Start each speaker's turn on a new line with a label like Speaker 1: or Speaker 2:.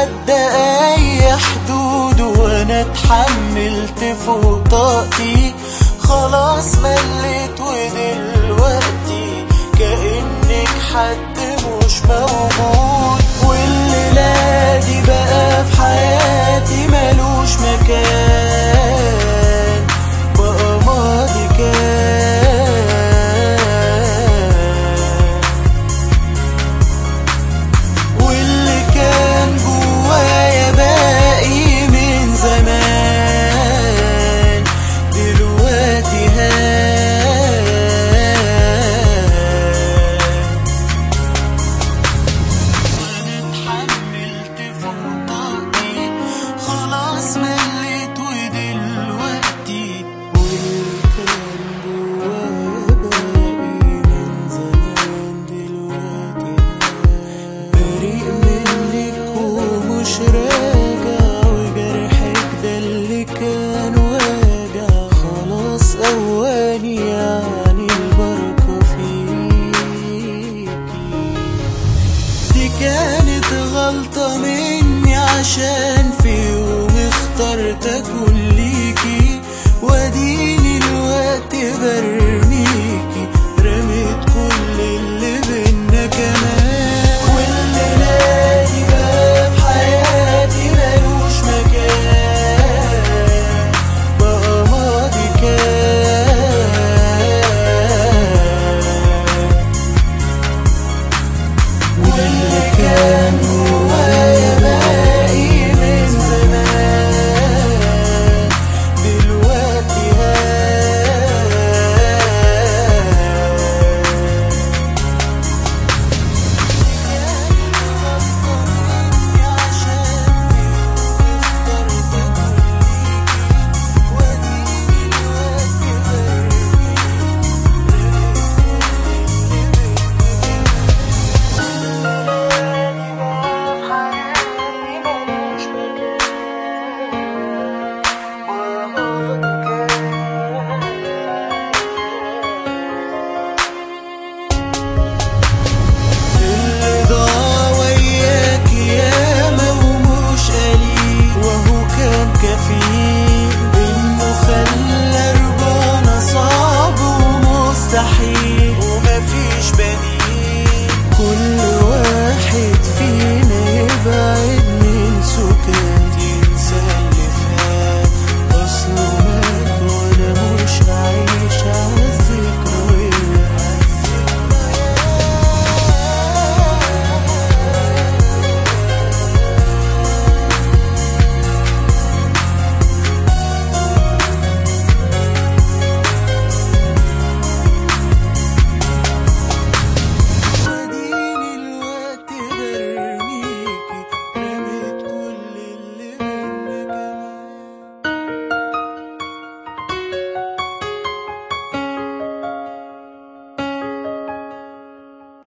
Speaker 1: عدى اي حدود وانا اتحملت فوق طاقتي خلاص مليت ودلوقتي كأنك حد مش موجود والليلة دي بقى في حياتي ملوش مكان بقى ماضي كان واللي كان جوايا باقي من زمان دلوقتي هان وانا اتحملت فوق طاقتي خلاص مليت ودلوقتي واللي كان جوايا باقي من زمان دلوقتي بريء منك ومش راجع وجرحك ده اللي كان واجع خلاص اواني يعني البركة فيكي دي كانت غلطة مني عشان في يوم اخترت اكون ليكي واديني الوقت برجع